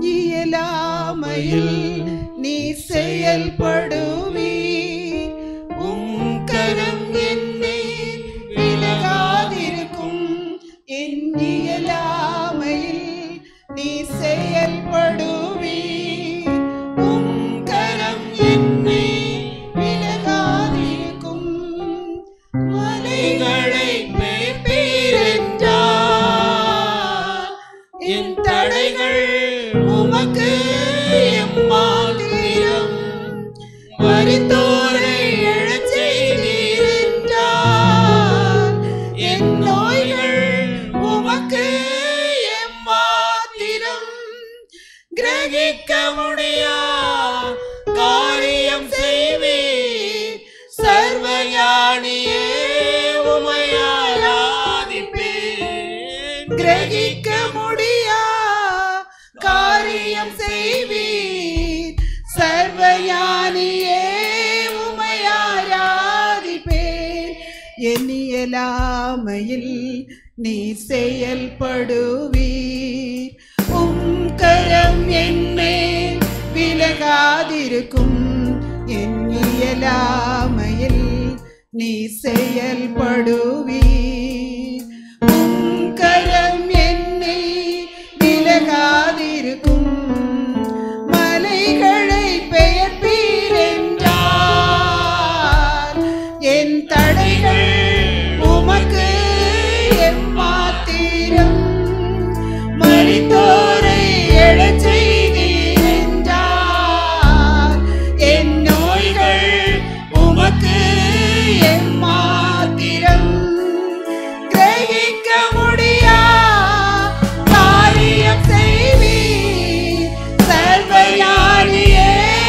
இயலாமையில் நீ செயல்படுவி உம் கரம் என்னை விலகாதிருக்கும் என் இயலாமையில் நீ செயல்படுவி உம் கரம் என்னை விலகாதிருக்கும் மலைகளை மேய்ப்பீரென்றார் என் தடைகள் உமக்கு எம்மாத்திரம் மறித்தோரை எழச் செய்தீரென்றார் என் நோய்கள் உமக்கு எம்மாத்திரம் கிரகிக்க முடியா காரியம் செய்வீர் சர்வஞானியே உமையாராதிப்பேன் கிரகிக்க முடியா காரியம் செய்வீர் சர்வஞானியே உமையாராதிப்பேன் எண்ணியலாமையில் நீ செயல்படுவீர் உம் கரம் என்னை விலகாதிருக்கும் என் இயலாமையில் நீ செயல்படுவீர் உம் கரம் என்னை விலகாதிருக்கும் மலைகளை பெயர்ப்பீர் என்றார் என் தடைகள் உமக்கு எம்மாத்திரம் மறித்தோரை எழச் செய்தீர் என்றார் என் நோய்கள் உமக்கு எம்மாத்திரம் கிரகிக்க முடியா காரியம் செய்வீர் சர்வஞானியே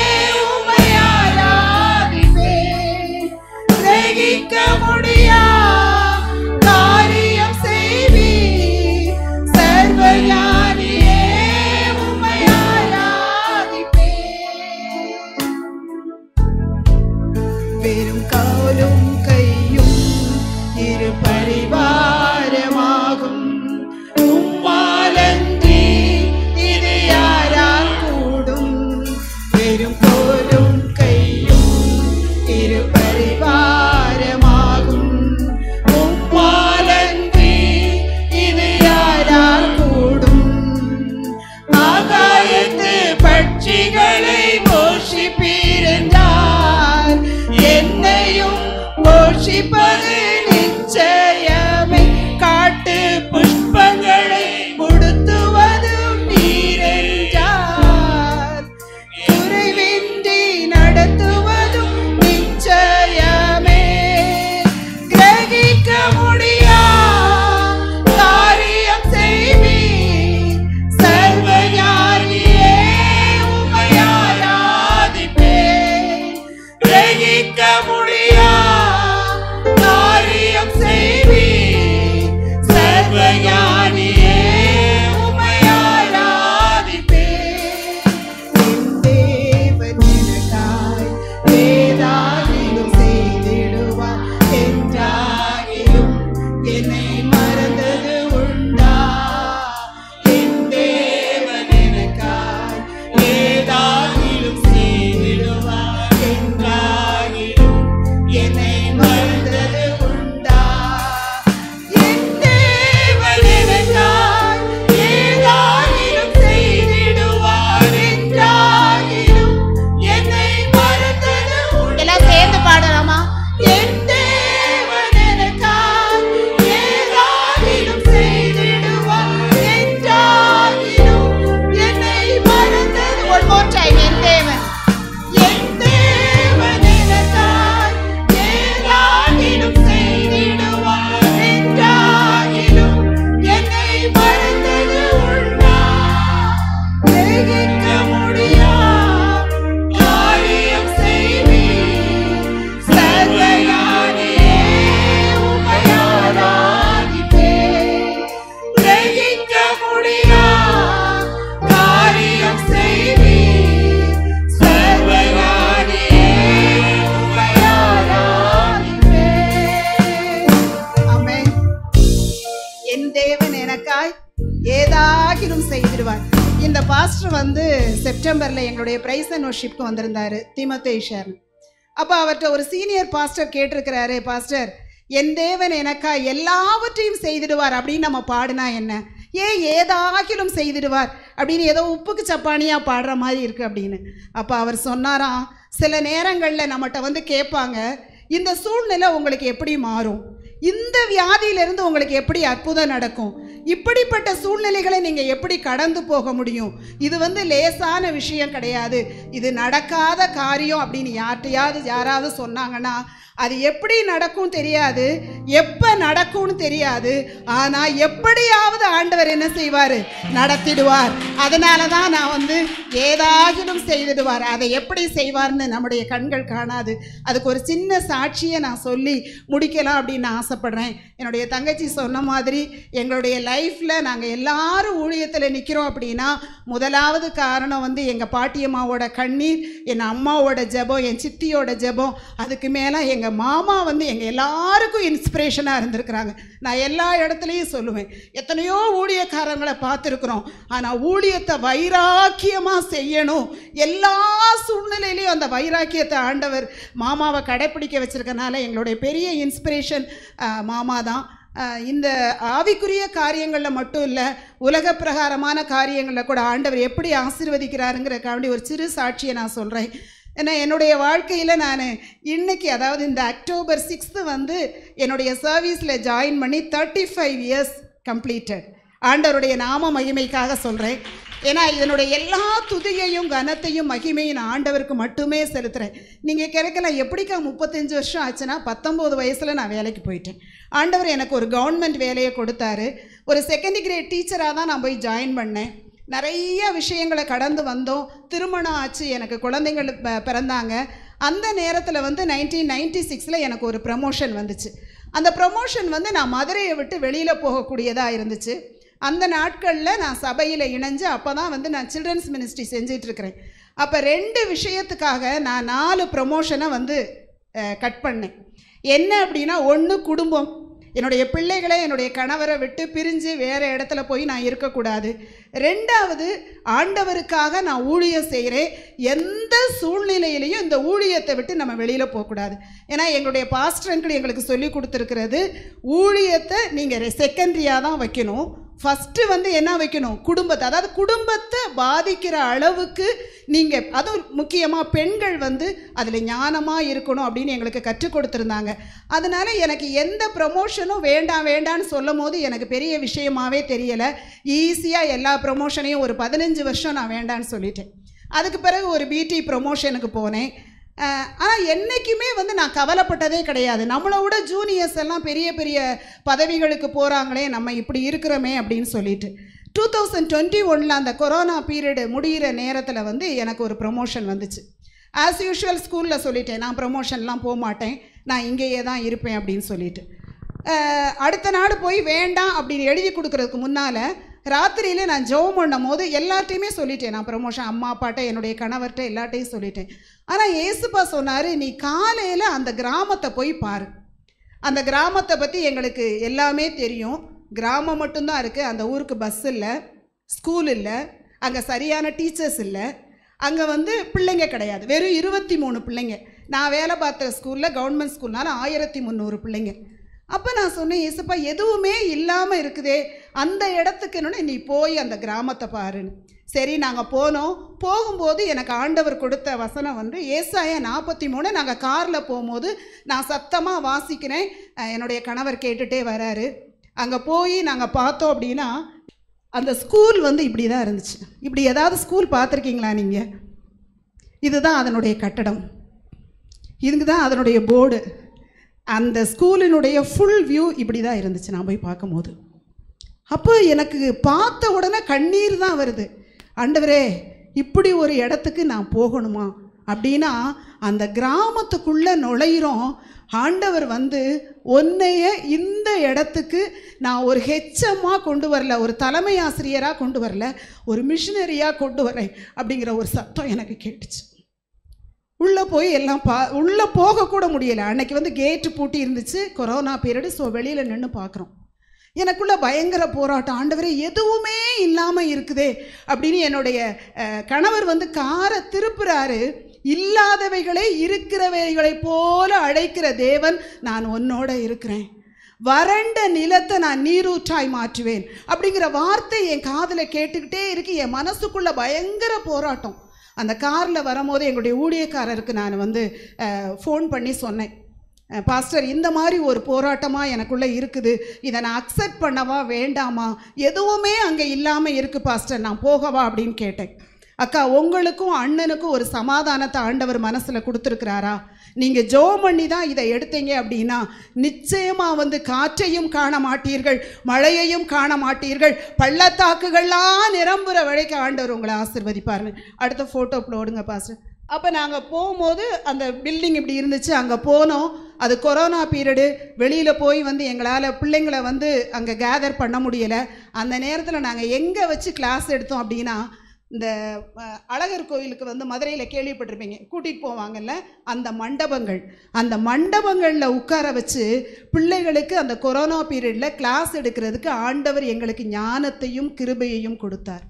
உமையாராதிப்பேன் கிரகிக்க முடியா காரியம் செய்வீர் சர்வஞானியே உமையாராதிப்பேன் வெறும் காலும் கையும் இரு பரிவாரமாகும் உம்மாலன்றி இது யாரால் கூடும் வெறும் கோலும் கையும் இரு பரிவாரமாகும் உம்மாலன்றி இது யாரால் கூடும் ஆகாயத்து பட்சிகளை போஷிப்பீரென்றார் என்னையும் போஷிப்பது நிச்சயமே காட்டு புஷ்பங்களை முடுத்துவதும் நீரென்றார் குறைவின்றி நடத்துவதும் நிச்சயமே கிரகிக்க முடியா காரியம் செய்வீர் சர்வஞானியே உமையாராதிப்பேன் கிரகிக்க முடியா காரியம் செய்வீர் சர்வஞானியே உமையாராதிப்பேன் என் தேவன் எனக்காய் ஏதாகிலும் செய்திடுவார் என்றாகிலும் என்னை மறந்தது உண்டா என் தேவன் எனக்காய் ஏதாகிலும் செய்திடுவார் என்றாகிலும் என்னை மறந்தது உண்டா என் தேவன் எனக்காய் ஏதாகிலும் செய்திடுவார் என்றாகிலும் என்னை மறந்தது உண்டா எல்லாம் சேர்ந்து பாடலாமா என் தேவன் எனக்காய் ஏதாகிலும் செய்திடுவார் என்றாகிலும் என்னை மறந்தது ஒன் மோர் டைம் என் தேவன் என் தேவன் எனக்காய் ஏதாகிலும் செய்திடுவார் என்றாகிலும் என்னை மறந்தது உண்டா கிரகிக்க முடியா காரியம் செய்வீர் சர்வஞானியே உமையாராதிப்பேன் கிரகிக்க முடியா காரியம் செய்வீர் சர்வஞானியே உமையாராதிப்பேன் ஆமென் என் தேவன் எனக்காய் ஏதாகிலும் செய்திடுவார் இந்த பாஸ்டர் வந்து செப்டம்பரில் எங்களுடைய பிரைஸ் அண்ட் ஒர்ஷிப்க்கு வந்திருந்தாரு திமத்தேஷர் அப்போ அவர்கிட்ட ஒரு சீனியர் பாஸ்டர் கேட்டிருக்கிறாரு பாஸ்டர் என் தேவன் எனக்கா எல்லாவற்றையும் செய்திடுவார் அப்படின்னு நம்ம பாடினா என்ன ஏன் ஏதாகிலும் செய்திடுவார் அப்படின்னு ஏதோ உப்புக்கு சப்பானியாக பாடுற மாதிரி இருக்குது அப்படின்னு அப்போ அவர் சொன்னாராம் சில நேரங்களில் நம்மகிட்ட வந்து கேட்பாங்க இந்த சூழ்நிலை உங்களுக்கு எப்படி மாறும் இந்த வியாதியிலிருந்து உங்களுக்கு எப்படி அற்புதம் நடக்கும் இப்படிப்பட்ட சூழ்நிலைகளை நீங்கள் எப்படி கடந்து போக முடியும் இது வந்து லேசான விஷயம் கிடையாது இது நடக்காத காரியம் அப்படின்னு யார்கிட்டயாவது யாராவது சொன்னாங்கன்னா அது எப்படி நடக்கும் தெரியாது எப்போ நடக்கும்னு தெரியாது ஆனால் எப்படியாவது ஆண்டவர் என்ன செய்வார் நடத்திடுவார் அதனால தான் நான் வந்து ஏதாகிலும் செய்திடுவார் அதை எப்படி செய்வார்னு நம்முடைய கண்கள் காணாது அதுக்கு ஒரு சின்ன சாட்சியை நான் சொல்லி முடிக்கலாம் அப்படின்னு ஆசைப்படுறேன் என்னுடைய தங்கச்சி சொன்ன மாதிரி எங்களுடைய லைஃப்பில் நாங்கள் எல்லாரும் ஊழியத்தில் நிற்கிறோம் அப்படின்னா முதலாவது காரணம் வந்து எங்கள் பாட்டியம்மாவோட கண்ணீர் என் அம்மாவோட ஜெபம் என் சித்தியோட ஜெபம் அதுக்கு மேலே எங்கள் மாமா வந்து எங்கள் எல்லாருக்கும் இன்ஸ்பிரேஷனாக இருந்திருக்கிறாங்க நான் எல்லா இடத்துலையும் சொல்லுவேன் எத்தனையோ ஊழியக்காரங்களை பார்த்துருக்குறோம் ஆனால் ஊழியத்தை வைராக்கியமாக செய்யணும் எல்லா சூழ்நிலையிலையும் அந்த வைராக்கியத்தை ஆண்டவர் மாமாவை கடைப்பிடிக்க வச்சிருக்கனால எங்களுடைய பெரிய இன்ஸ்பிரேஷன் மாமா தான் ஆஹ் இந்த ஆவிக்குரிய காரியங்களில் மட்டும் இல்லை உலக பிரகாரமான காரியங்களில் கூட ஆண்டவர் எப்படி ஆசீர்வதிக்கிறாருங்கிறக்காண்டி ஒரு சிறு சாட்சியை நான் சொல்கிறேன் ஏன்னா என்னுடைய வாழ்க்கையில் நான் இன்னைக்கு அதாவது இந்த அக்டோபர் சிக்ஸ்த்து வந்து என்னுடைய சர்வீஸில் ஜாயின் பண்ணி தேர்ட்டி ஃபைவ் இயர்ஸ் கம்ப்ளீட்டட் ஆண்டவருடைய நாம மகிமைக்காக சொல்கிறேன் ஏன்னா இதனுடைய எல்லா துதியையும் கனத்தையும் மகிமையும் நான் ஆண்டவருக்கு மட்டுமே செலுத்துகிறேன் நீங்கள் கிடைக்கலாம் எப்படிக்கா முப்பத்தஞ்சு வருஷம் ஆச்சுன்னா பத்தொம்போது வயசில் நான் வேலைக்கு போயிட்டேன் ஆண்டவர் எனக்கு ஒரு கவர்மெண்ட் வேலையை கொடுத்தாரு ஒரு செகண்ட் கிரேட் டீச்சராக தான் நான் போய் ஜாயின் பண்ணேன் நிறைய விஷயங்களை கடந்து வந்தோம் திருமணம் ஆச்சு எனக்கு குழந்தைகள் ப- பிறந்தாங்க அந்த நேரத்தில் வந்து நைன்டீன் நைன்டி சிக்ஸில் எனக்கு ஒரு ப்ரமோஷன் வந்துச்சு அந்த ப்ரமோஷன் வந்து நான் மதுரையை விட்டு வெளியில் போகக்கூடியதாக இருந்துச்சு அந்த நாட்களில் நான் சபையில் இணைஞ்சு அப்போ தான் வந்து நான் சில்ட்ரன்ஸ் மினிஸ்ட்ரி செஞ்சிட்ருக்கிறேன் அப்போ ரெண்டு விஷயத்துக்காக நான் நாலு ப்ரமோஷனை வந்து கட் பண்ணேன் என்ன அப்படின்னா ஒன்று குடும்பம் என்னுடைய பிள்ளைகளை என்னுடைய கணவரை விட்டு பிரிஞ்சு வேறு இடத்துல போய் நான் இருக்கக்கூடாது ரெண்டாவது ஆண்டவருக்காக நான் ஊழியம் செய்கிறேன் எந்த சூழ்நிலையிலையும் இந்த ஊழியத்தை விட்டு நம்ம வெளியில் போகக்கூடாது ஏன்னா எங்களுடைய பாஸ்டர்கள் எங்களுக்கு சொல்லி கொடுத்துருக்கிறது ஊழியத்தை நீங்கள் செகண்டரியாக தான் வைக்கணும் ஃபஸ்ட்டு வந்து என்ன வைக்கணும் குடும்பத்தை அதாவது குடும்பத்தை பாதிக்கிற அளவுக்கு நீங்கள் அதுவும் முக்கியமாக பெண்கள் வந்து அதில் ஞானமாக இருக்கணும் அப்படின்னு எங்களுக்கு கற்றுக் கொடுத்துருந்தாங்க அதனால எனக்கு எந்த ப்ரமோஷனும் வேண்டாம் வேண்டான்னு சொல்லும் போது எனக்கு பெரிய விஷயமாவே தெரியலை ஈஸியாக எல்லா ப்ரமோஷனையும் ஒரு பதினஞ்சு வருஷம் நான் வேண்டான்னு சொல்லிட்டேன் அதுக்கு பிறகு ஒரு பிடி ப்ரொமோஷனுக்கு போனேன் ஆனால் என்றைக்குமே வந்து நான் கவலைப்பட்டதே கிடையாது நம்மளை விட ஜூனியர்ஸ் எல்லாம் பெரிய பெரிய பதவிகளுக்கு போகிறாங்களே நம்ம இப்படி இருக்கிறோமே அப்படின்னு சொல்லிட்டு டூ தௌசண்ட் டுவெண்ட்டி ஒனில் அந்த கொரோனா பீரியடு முடிகிற நேரத்தில் வந்து எனக்கு ஒரு ப்ரொமோஷன் வந்துச்சு ஆஸ் யூஷுவல் ஸ்கூலில் சொல்லிட்டேன் நான் ப்ரொமோஷன்லாம் போக மாட்டேன் நான் இங்கேயே தான் இருப்பேன் அப்படின்னு சொல்லிட்டு அஹ், அடுத்த நாடு போய் வேண்டாம் அப்படின்னு எழுதி கொடுக்கறதுக்கு முன்னால் ராத்திரியில் நான் ஜெபம் பண்ணும் போது எல்லார்ட்டையுமே சொல்லிட்டேன் நான் ப்ரொமோஷன் அம்மா அப்பாட்ட என்னுடைய கணவர்கிட்ட எல்லாட்டையும் சொல்லிட்டேன் ஆனால் ஏசுப்பா சொன்னார் நீ காலையில் அந்த கிராமத்தை போய் பாரு அந்த கிராமத்தை பற்றி எங்களுக்கு எல்லாமே தெரியும் கிராமம் மட்டும்தான் இருக்குது அந்த ஊருக்கு பஸ் இல்லை ஸ்கூல் இல்லை அங்கே சரியான டீச்சர்ஸ் இல்லை அங்கே வந்து பிள்ளைங்க கிடையாது வெறும் இருபத்தி மூணு பிள்ளைங்க நான் வேலை பார்த்த ஸ்கூலில் கவர்மெண்ட் ஸ்கூல்னால ஆயிரத்தி முந்நூறு பிள்ளைங்க அப்போ நான் சொன்னேன் ஏசப்பா எதுவுமே இல்லாமல் இருக்குதே அந்த இடத்துக்குன்னு நீ போய் அந்த கிராமத்தை பாருன்னு சரி நாங்கள் போனோம் போகும்போது எனக்கு ஆண்டவர் கொடுத்த வசனம் வந்து ஏசாயா நாற்பத்தி மூணு நாங்கள் காரில் போகும்போது நான் சத்தமாக வாசிக்கிறேன் அஹ் என்னுடைய கணவர் கேட்டுகிட்டே வராரு அங்கே போய் நாங்கள் பார்த்தோம் அப்படின்னா அந்த ஸ்கூல் வந்து இப்படி தான் இருந்துச்சு இப்படி ஏதாவது ஸ்கூல் பார்த்துருக்கீங்களா நீங்கள் இதுதான் அதனுடைய கட்டடம் இதுக்கு தான் அதனுடைய போர்டு அந்த ஸ்கூலினுடைய ஃபுல் வியூ இப்படி தான் இருந்துச்சு நான் போய் பார்க்கும்போது அப்போ எனக்கு பார்த்த உடனே கண்ணீர் தான் வருது ஆண்டவரே இப்படி ஒரு இடத்துக்கு நான் போகணுமா அப்படின்னா அந்த கிராமத்துக்குள்ளே நுழையிறோம் ஆண்டவர் வந்து உன்னைய இந்த இடத்துக்கு நான் ஒரு ஹெச்எம்மாக கொண்டு வரல ஒரு தலைமை ஆசிரியராக கொண்டு வரல ஒரு மிஷினரியாக கொண்டு வரேன் அப்படிங்கிற ஒரு சத்தம் எனக்கு கேட்டுச்சு உள்ளே போய் எல்லாம் பா உள்ளே போகக்கூட முடியலை அன்னைக்கு வந்து கேட்டு பூட்டி இருந்துச்சு கொரோனா பீரியடு ஸோ வெளியில் நின்று பார்க்குறோம் எனக்குள்ள பயங்கர போராட்டம் ஆண்டவரே எதுவுமே இல்லாமல் இருக்குதே அப்படின்னு என்னுடைய அஹ், கணவர் வந்து காரை திருப்புறாரு இல்லாதவைகளை இருக்கிறவைகளைப் போல அழைக்கிற தேவன் நான் உன்னோட இருக்கிறேன் வறண்ட நிலத்தை நான் நீரூற்றாய் மாற்றுவேன் அப்படிங்கிற வார்த்தை என் காதில் கேட்டுக்கிட்டே இருக்கு என் மனசுக்குள்ள பயங்கர போராட்டம் அந்த காரில் வரும்போது எங்களுடைய ஊழியக்காரருக்கு நான் வந்து ஃபோன் பண்ணி சொன்னேன் அஹ், பாஸ்டர் இந்த மாதிரி ஒரு போராட்டமாக எனக்குள்ளே இருக்குது இதை நான் அக்செப்ட் பண்ணவா வேண்டாமா எதுவுமே அங்கே இல்லாமல் இருக்குது பாஸ்டர் நான் போகவா அப்படின்னு கேட்டேன் அக்கா உங்களுக்கும் அண்ணனுக்கும் ஒரு சமாதானத்தை ஆண்டவர் மனசில் கொடுத்துருக்கிறாரா நீங்கள் ஜோ பண்ணி தான் இதை எடுத்தீங்க அப்படின்னா நிச்சயமாக வந்து காற்றையும் காண மாட்டீர்கள் மழையையும் காண மாட்டீர்கள் பள்ளத்தாக்குகள்லாம் நிரம்புற வழிக்கு ஆண்டவர் உங்களை ஆசிர்வதிப்பாருன்னு அடுத்த ஃபோட்டோ போடுங்க பாஸ்டர் அப்போ நாங்கள் போகும்போது அந்த பில்டிங் இப்படி இருந்துச்சு அங்கே போனோம் அது கொரோனா பீரியடு வெளியில் போய் வந்து எங்களால் பிள்ளைங்களை வந்து அங்கே கேதர் பண்ண முடியலை அந்த நேரத்தில் நாங்கள் எங்கே வச்சு கிளாஸ் எடுத்தோம் அப்படின்னா இந்த அஹ், அழகர் கோயிலுக்கு வந்து மதுரையில் கேள்விப்பட்டிருப்பீங்க கூட்டிகிட்டு போவாங்கல்ல அந்த மண்டபங்கள் அந்த மண்டபங்களில் உட்கார வச்சு பிள்ளைகளுக்கு அந்த கொரோனா பீரியடில் கிளாஸ் எடுக்கிறதுக்கு ஆண்டவர் எங்களுக்கு ஞானத்தையும் கிருபையையும் கொடுத்தார்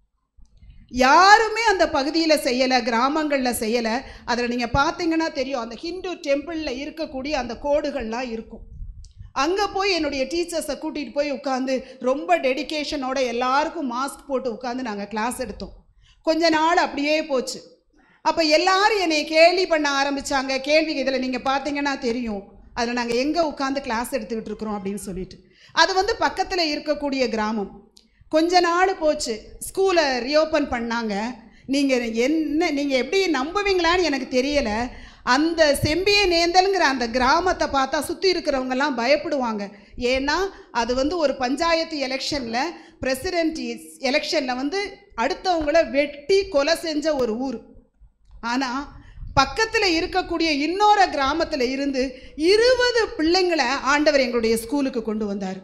யாருமே அந்த பகுதியில் செய்யலை கிராமங்களில் செய்யலை அதில் நீங்கள் பார்த்தீங்கன்னா தெரியும் அந்த ஹிந்து டெம்பிளில் இருக்கக்கூடிய அந்த கோடுகள்லாம் இருக்கும் அங்கே போய் என்னுடைய டீச்சர்ஸை கூட்டிகிட்டு போய் உட்காந்து ரொம்ப டெடிகேஷனோட எல்லாருக்கும் மாஸ்க் போட்டு உட்காந்து நாங்கள் கிளாஸ் எடுத்தோம் கொஞ்ச நாள் அப்படியே போச்சு அப்போ எல்லாரும் என்னை கேலி பண்ண ஆரம்பித்தாங்க கேள்வி இதில் நீங்கள் பார்த்தீங்கன்னா தெரியும் அதில் நாங்கள் எங்கே உட்காந்து கிளாஸ் எடுத்துக்கிட்டு இருக்கிறோம் அப்படின்னு சொல்லிட்டு அது வந்து பக்கத்தில் இருக்கக்கூடிய கிராமம் கொஞ்ச நாள் போச்சு ஸ்கூலை ரீஓப்பன் பண்ணாங்க நீங்கள் என்ன நீங்கள் எப்படி நம்புவீங்களான்னு எனக்கு தெரியலை அந்த செம்பிய நேந்தலுங்கிற அந்த கிராமத்தை பார்த்தா சுற்றி இருக்கிறவங்கெல்லாம் பயப்படுவாங்க ஏன்னா அது வந்து ஒரு பஞ்சாயத்து எலெக்ஷனில் பிரசிடென்ட் எலெக்ஷனில் வந்து அடுத்தவங்கள வெட்டி கொலை செஞ்ச ஒரு ஊர் ஆனால் பக்கத்தில் இருக்கக்கூடிய இன்னொரு கிராமத்தில் இருந்து இருபது பிள்ளைங்களை ஆண்டவர் எங்களுடைய ஸ்கூலுக்கு கொண்டு வந்தார்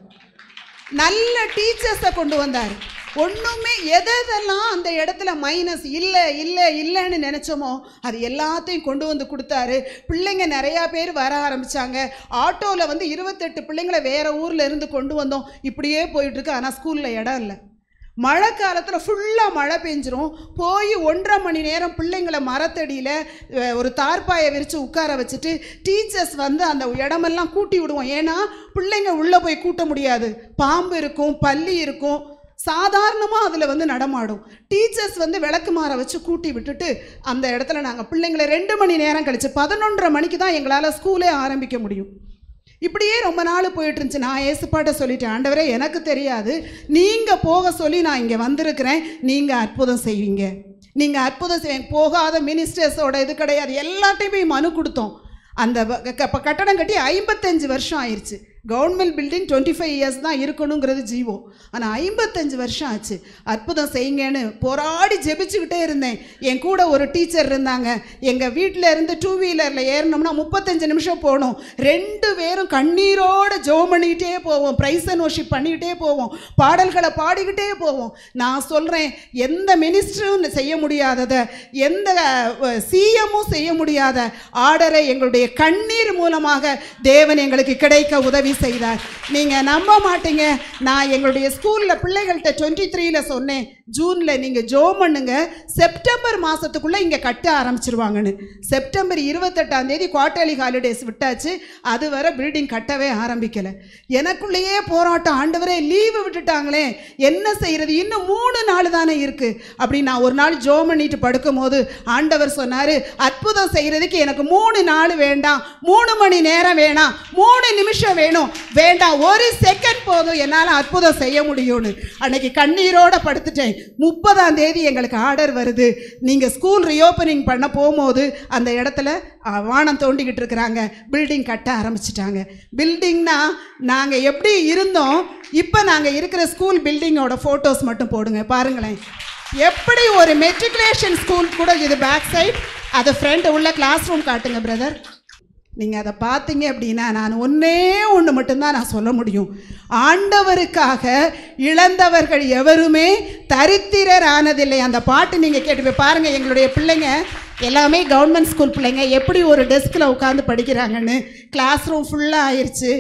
நல்ல டீச்சர்ஸை கொண்டு வந்தார் ஒன்றுமே எதெல்லாம் அந்த இடத்துல மைனஸ் இல்லை இல்லை இல்லைன்னு நினச்சோமோ அது எல்லாத்தையும் கொண்டு வந்து கொடுத்தாரு பிள்ளைங்க நிறையா பேர் வர ஆரம்பித்தாங்க ஆட்டோவில் வந்து இருபத்தெட்டு பிள்ளைங்களை வேறு ஊரில் இருந்து கொண்டு வந்தோம் இப்படியே போயிட்டுருக்கு ஆனால் ஸ்கூலில் இடம் இல்லை மழை காலத்தில் ஃபுல்லாக மழை பெஞ்சிரும் போய் ஒன்றரை மணி நேரம் பிள்ளைங்களை மரத்தடியில் அஹ், ஒரு தார்ப்பாயை விரித்து உட்கார வச்சுட்டு டீச்சர்ஸ் வந்து அந்த இடமெல்லாம் கூட்டி விடுவோம் ஏன்னா பிள்ளைங்க உள்ளே போய் கூட்ட முடியாது பாம்பு இருக்கும் பல்லி இருக்கும் சாதாரணமாக அதில் வந்து நடமாடும் டீச்சர்ஸ் வந்து விளக்கு மாற வச்சு கூட்டி விட்டுட்டு அந்த இடத்துல நாங்கள் பிள்ளைங்களை ரெண்டு மணி நேரம் கழிச்சு பதினொன்றரை மணிக்கு தான் எங்களால் ஸ்கூலே ஆரம்பிக்க முடியும் இப்படியே ரொம்ப நாள் போயிட்டு இருந்துச்சு நான் ஏசுப்பாட்ட சொல்லிட்டேன் ஆண்டவரே எனக்கு தெரியாது நீங்கள் போக சொல்லி நான் இங்கே வந்திருக்கிறேன் நீங்கள் அற்புதம் செய்வீங்க நீங்கள் அற்புதம் செய்வீங்க போகாத மினிஸ்டர்ஸோட இது கிடையாது எல்லாத்தையுமே மனு கொடுத்தோம் அந்த வ- க- க- கட்டடம் கட்டி ஐம்பத்தஞ்சு வருஷம் ஆயிடுச்சு government building twenty five years தான் இருக்கணுங்கிறது ஜீவோ ஆனால் ஐம்பத்தஞ்சு வருஷம் ஆச்சு அற்புதம் செய்யுங்கன்னு போராடி ஜெபிச்சுக்கிட்டே இருந்தேன் என் கூட ஒரு டீச்சர் இருந்தாங்க எங்கள் வீட்டில் இருந்து டூ வீலரில் ஏறினோம்னா முப்பத்தஞ்சு நிமிஷம் போகணும் ரெண்டு பேரும் கண்ணீரோட ஜோம் பண்ணிக்கிட்டே போவோம் ப்ரைஸ் அண்ட் ஒர்ஷிப் பண்ணிக்கிட்டே போவோம் பாடல்களை பாடிக்கிட்டே போவோம் நான் சொல்கிறேன் எந்த மினிஸ்டரும் செய்ய முடியாததை எந்த சிஎம்மும் செய்ய முடியாத ஆர்டரை எங்களுடைய கண்ணீர் மூலமாக தேவன் எங்களுக்கு கிடைக்க உதவி செய்தார் நீங்கள் நம்ப மாட்டீங்க நான் எங்களுடைய ஸ்கூலில் பிள்ளைகள்கிட்ட டுவெண்ட்டி த்ரீல சொன்னேன் ஜூனில் நீங்கள் ஜோ பண்ணுங்க செப்டம்பர் மாதத்துக்குள்ளே இங்கே கட்ட ஆரம்பிச்சிருவாங்கன்னு செப்டம்பர் இருபத்தெட்டாம் தேதி குவார்டர்லி ஹாலிடேஸ் விட்டாச்சு அது வரை பில்டிங் கட்டவே ஆரம்பிக்கலை எனக்குள்ளேயே போராட்டம் ஆண்டவரே லீவு விட்டுட்டாங்களே என்ன செய்கிறது இன்னும் மூணு நாள் தானே இருக்குது அப்படி நான் ஒரு நாள் ஜோ பண்ணிட்டு படுக்கும்போது ஆண்டவர் சொன்னார் அற்புதம் செய்கிறதுக்கு எனக்கு மூணு நாள் வேண்டாம் மூணு மணி நேரம் வேணாம் மூணு நிமிஷம் வேணும் வேண்டாம் ஒரு செகண்ட் போதும் என்னால் அற்புதம் செய்ய முடியும்னு அன்னைக்கு கண்ணீரோட படுத்துட்டேன் முப்பதாம் தேதி எங்களுக்கு ஆர்டர் வருது நீங்கள் ஸ்கூல் ரீஓப்பனிங் பண்ண போகும்போது அந்த இடத்துல அ, வானம் தோண்டிக்கிட்டு இருக்கிறாங்க பில்டிங் கட்ட ஆரம்பிச்சிட்டாங்க பில்டிங்னா நாங்கள் எப்படி இருந்தோம் இப்போ நாங்கள் இருக்கிற ஸ்கூல் பில்டிங்கோட ஃபோட்டோஸ் மட்டும் போடுங்க பாருங்களேன் எப்படி ஒரு மெட்ரிகுலேஷன் ஸ்கூல் கூட இது பேக் சைட் அது ஃப்ரண்ட் உள்ள கிளாஸ் ரூம் காட்டுங்க பிரதர் நீங்கள் அதை பார்த்தீங்க அப்படின்னா நான் ஒன்றே ஒன்று மட்டும்தான் நான் சொல்ல முடியும் ஆண்டவருக்காக இழந்தவர்கள் எவருமே தரித்திரர் ஆனதில்லை அந்த பாட்டு நீங்கள் கேட்டு போய் பாருங்கள் எங்களுடைய பிள்ளைங்க எல்லாமே கவர்மெண்ட் ஸ்கூல் பிள்ளைங்க எப்படி ஒரு டெஸ்கில் உட்காந்து படிக்கிறாங்கன்னு கிளாஸ் ரூம் ஃபுல்லாக ஆயிடுச்சு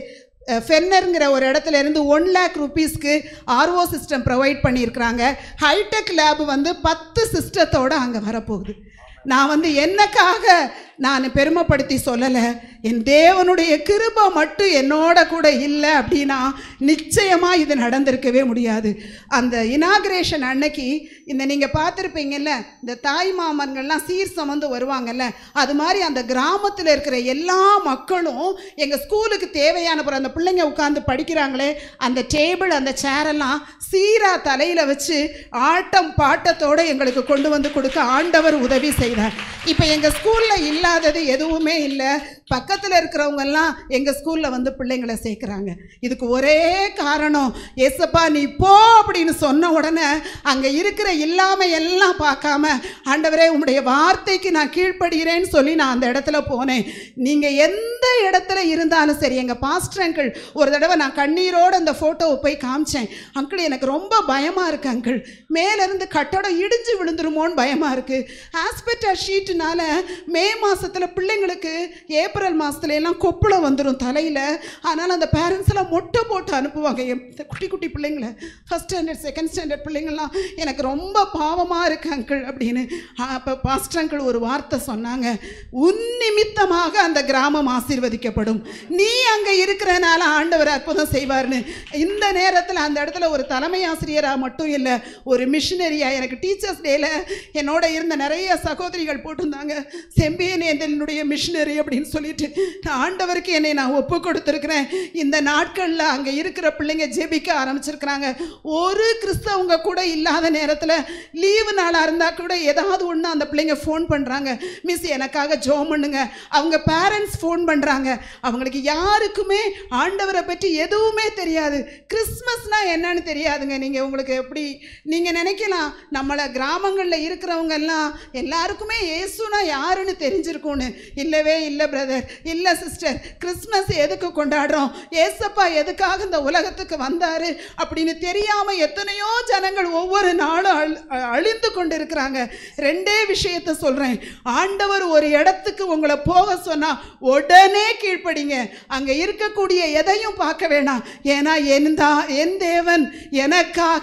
அஹ், ஃபென்னருங்கிற ஒரு இடத்துல இருந்து ஒன் லேக் ருபீஸ்க்கு ஆர்ஓ சிஸ்டம் ப்ரொவைட் பண்ணியிருக்கிறாங்க ஹைடெக் லேப் வந்து பத்து சிஸ்டத்தோடு அங்கே வரப்போகுது நான் வந்து என்னக்காக நான் பெருமைப்படுத்தி சொல்லலை என் தேவனுடைய கிருபை மட்டும் என்னோட கூட இல்லை அப்படின்னா நிச்சயமாக இது நடந்திருக்கவே முடியாது அந்த இனாகிரேஷன் அன்னைக்கு இந்த நீங்கள் பார்த்துருப்பீங்கல்ல இந்த தாய் மாமன்கள்லாம் சீர் சுமந்து வருவாங்கல்ல அது மாதிரி அந்த கிராமத்தில் இருக்கிற எல்லா மக்களும் எங்கள் ஸ்கூலுக்கு தேவையான பிறகு அந்த பிள்ளைங்க உட்காந்து படிக்கிறாங்களே அந்த டேபிள் அந்த சேரெல்லாம் சீரா தலையில் வச்சு ஆட்டம் பாட்டத்தோடு எங்களுக்கு கொண்டு வந்து கொடுக்க ஆண்டவர் உதவி செய்தார் இப்போ எங்கள் ஸ்கூலில் இல்லாதது எதுவுமே இல்லை பக்கத்தில் இருக்கிறவங்கெல்லாம் எங்கள் ஸ்கூலில் வந்து பிள்ளைங்களை சேர்க்குறாங்க இதுக்கு ஒரே காரணம் ஏசப்பா நீ போ அப்படின்னு சொன்ன உடனே அங்கே இருக்கிற இல்லாமல் எல்லாம் பார்க்காம ஆண்டவரே உம்முடைய வார்த்தைக்கு நான் கீழ்ப்படுகிறேன்னு சொல்லி நான் அந்த இடத்துல போனேன் நீங்கள் எந்த இடத்துல இருந்தாலும் சரி எங்கள் பாஸ்டர் அங்கிள் ஒரு தடவை நான் கண்ணீரோடு அந்த ஃபோட்டோவை போய் காமிச்சேன் அங்கிள் எனக்கு ரொம்ப பயமாக இருக்கு அங்கிள் மேலேருந்து கட்டடம் இடிஞ்சு விழுந்துருமோன்னு பயமாக இருக்குது ஆஸ்பெக்டா ஷீட்டுனால மே மாதத்தில் பிள்ளைங்களுக்கு ஏப்ரல் மாதத்துல எல்லாம் கொப்புளை வந்துடும் தலையில் அதனால் அந்த பேரண்ட்ஸ் எல்லாம் மொட்டை போட்டு அனுப்புவாங்க என் இந்த குட்டி குட்டி பிள்ளைங்களை ஃபஸ்ட் ஸ்டாண்டர்ட் செகண்ட் ஸ்டாண்டர்ட் பிள்ளைங்கள்லாம் எனக்கு ரொம்ப பாவமாக இருக்கு அங்கிள் அப்படின்னு அப்போ பாஸ்டர் அங்கிள் ஒரு வார்த்தை சொன்னாங்க உன் நிமித்தமாக அந்த கிராமம் ஆசீர்வதிக்கப்படும் நீ அங்கே இருக்கிறனால ஆண்டவர் அற்புதம் செய்வார்னு இந்த நேரத்தில் அந்த இடத்துல ஒரு தலைமை ஆசிரியராக மட்டும் இல்லை ஒரு மிஷினரியாக எனக்கு டீச்சர்ஸ் டேல என்னோட இருந்த நிறைய சகோதரிகள் போட்டிருந்தாங்க செம்பியன் என்னுடைய மிஷினரி அப்படின்னு சொல்லிட்டு நான் ஆண்டவருக்கு என்னை நான் ஒப்பு கொடுத்துருக்கிறேன் இந்த நாட்களில் அங்கே இருக்கிற பிள்ளைங்க ஜெபிக்க ஆரம்பிச்சிருக்கிறாங்க ஒரு கிறிஸ்தவங்க கூட இல்லாத நேரத்தில் லீவு நாளாக இருந்தால் கூட ஏதாவது ஒன்று அந்த பிள்ளைங்க ஃபோன் பண்ணுறாங்க மிஸ் எனக்காக ஜோம் பண்ணுங்க அவங்க பேரண்ட்ஸ் ஃபோன் பண்ணுறாங்க அவங்களுக்கு யாருக்குமே ஆண்டவரை பற்றி எதுவுமே தெரியாது கிறிஸ்மஸ்னால் என்னன்னு தெரியாதுங்க நீங்கள் உங்களுக்கு எப்படி நீங்கள் நினைக்கலாம் நம்மளை கிராமங்களில் இருக்கிறவங்க எல்லாம் எல்லாருக்குமே இயேசுனா யாருன்னு தெரிஞ்சிருக்கும்னு இல்லவே இல்லை பிரதர் இல்லை சிஸ்டர் கிறிஸ்மஸ் எதுக்கு கொண்டாடுறோம் ஏசப்பா எதுக்காக இந்த உலகத்துக்கு வந்தார் அப்படின்னு தெரியாமல் எத்தனையோ ஜனங்கள் ஒவ்வொரு நாளும் அழ் அழிந்து கொண்டு இருக்கிறாங்க ரெண்டே விஷயத்த சொல்கிறேன் ஆண்டவர் ஒரு இடத்துக்கு உங்களை போக சொன்னால் உடனே கீழ்ப்படிங்க அங்கே இருக்கக்கூடிய எதையும் பார்க்க வேணாம் ஏன்னா என் தா என் தேவன் எனக்காக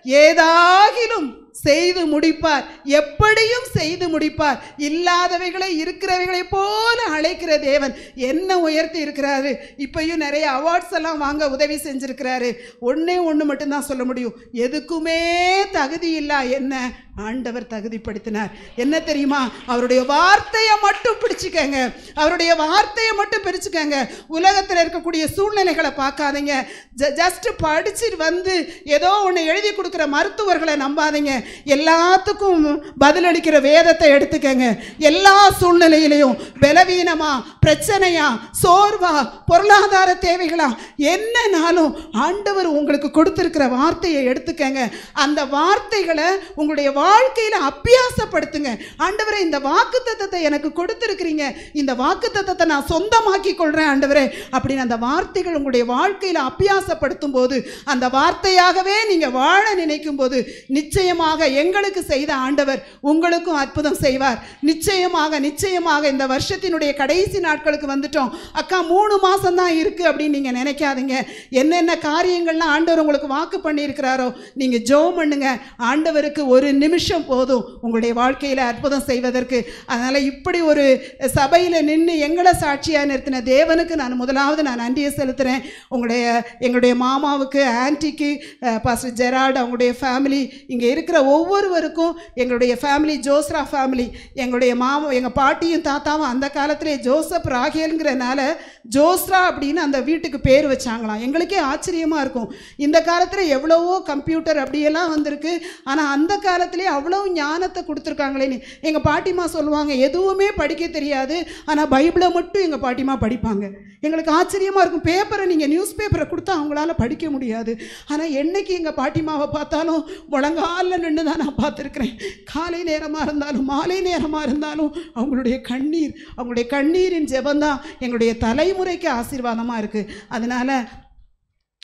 ஏதாகிலும் செய்து முடிப்பார் எப்படியும் செய்து முடிப்பார் இல்லாதவைகளை இருக்கிறவைகளை போல அழைக்கிற தேவன் என்ன உயர்த்தி இருக்கிறாரு இப்பயும் நிறைய அவார்ட்ஸ் எல்லாம் வாங்க உதவி செஞ்சிருக்கிறாரு ஒண்ணே ஒன்று மட்டும்தான் சொல்ல முடியும் எதுக்குமே தகுதி இல்லா என்ன ஆண்டவர் தகுதிப்படுத்தினார் என்ன தெரியுமா அவருடைய வார்த்தையை மட்டும் பிடிச்சுக்கங்க அவருடைய வார்த்தையை மட்டும் பிரிச்சுக்கங்க உலகத்தில் இருக்கக்கூடிய சூழ்நிலைகளை பார்க்காதீங்க ஜஸ்ட் படிச்சுட்டு வந்து ஏதோ ஒன்று எழுதி கொடுக்குற மருத்துவர்களை நம்பாதீங்க எல்லாத்துக்கும் பதிலளிக்கிற வேதத்தை எடுத்துக்கங்க எல்லா சூழ்நிலையிலையும் பலவீனமா பிரச்சனையா சோர்வா பொருளாதார தேவைகளா என்னனாலும் ஆண்டவர் உங்களுக்கு கொடுத்திருக்கிற வார்த்தையை எடுத்துக்கங்க அந்த வார்த்தைகளை உங்களுடைய வாழ்க்கையில அபியாசப்படுத்துங்க ஆண்டவரே இந்த வாக்கு தத்தத்தை எனக்கு கொடுத்திருக்கிறீங்க இந்த வாக்கு தத்தத்தை நான் சொந்தமாக்கி கொள்றேன் ஆண்டவரே அப்படின்னு அந்த வார்த்தைகள் உங்களுடைய வாழ்க்கையில அபியாசப்படுத்தும் போது அந்த வார்த்தையாகவே நீங்க வாழ நினைக்கும் போது நிச்சயமாக எங்களுக்கு செய்த ஆண்டவர் உங்களுக்கும் அற்புதம் செய்வார் நிச்சயமாக நிச்சயமாக இந்த வருஷத்தினுடைய கடைசி நாட்களுக்கு வந்துட்டோம் அக்கா மூணு மாசம் தான் இருக்கு அப்படின்னு நீங்க நினைக்காதீங்க என்னென்ன காரியங்கள்லாம் ஆண்டவர் உங்களுக்கு வாக்கு பண்ணியிருக்கிறாரோ நீங்க ஜெபம் பண்ணுங்க ஆண்டவருக்கு ஒரு நிமிஷம் போதும் உங்களுடைய வாழ்க்கையில அற்புதம் செய்வதற்கு அதனால இப்படி ஒரு சபையில நின்று எங்களை சாட்சியா நிறுத்தின தேவனுக்கு நான் முதலாவது நான் நன்றியை செலுத்துறேன் உங்களுடைய எங்களுடைய மாமாவுக்கு ஆன்ட்டிக்கு பாஸ்டர் ஜெரால்டு அவங்களுடைய ஃபேமிலி இங்கே இருக்கிற ஒவ்வொருவருக்கும் எங்களுடைய ஃபேமிலி ஜோஸ்ரா ஃபேமிலி எங்களுடைய மாமா எங்கள் பாட்டியும் தாத்தாவும் அந்த காலத்திலே ஜோசப் ராகேலுங்கிறனால ஜோஸ்ரா அப்படின்னு அந்த வீட்டுக்கு பேர் வச்சாங்களாம் எங்களுக்கே ஆச்சரியமாக இருக்கும் இந்த காலத்தில் எவ்வளவோ கம்ப்யூட்டர் அப்படியெல்லாம் வந்திருக்கு ஆனால் அந்த காலத்திலே அவ்வளோ ஞானத்தை கொடுத்துருக்காங்களேன்னு எங்கள் பாட்டிமா சொல்லுவாங்க எதுவுமே படிக்க தெரியாது ஆனால் பைபிளை மட்டும் எங்கள் பாட்டிமா படிப்பாங்க எங்களுக்கு ஆச்சரியமாக இருக்கும் பேப்பரை நீங்கள் நியூஸ் பேப்பரை கொடுத்தா அவங்களால படிக்க முடியாது ஆனால் என்னைக்கு எங்கள் பாட்டிமாவை பார்த்தாலும் முழங்காலில் நின்று தான் நான் பார்த்துருக்குறேன் காலை நேரமாக இருந்தாலும் மாலை நேரமாக இருந்தாலும் அவங்களுடைய கண்ணீர் அவங்களுடைய கண்ணீரின் ஜெபந்தான் எங்களுடைய தலைமுறைக்கு ஆசீர்வாதமாக இருக்குது அதனால்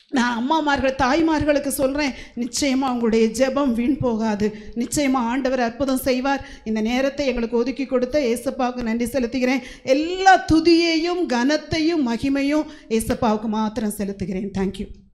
நான் அம்மாமார்கள் தாய்மார்களுக்கு சொல்கிறேன் நிச்சயமாக உங்களுடைய ஜெபம் வீண் போகாது நிச்சயமாக ஆண்டவர் அற்புதம் செய்வார் இந்த நேரத்தை எங்களுக்கு ஒதுக்கி கொடுத்த ஏசப்பாவுக்கு நன்றி செலுத்துகிறேன் எல்லா துதியையும் கனத்தையும் மகிமையும் ஏசப்பாவுக்கு மாத்திரம் செலுத்துகிறேன் தேங்க்யூ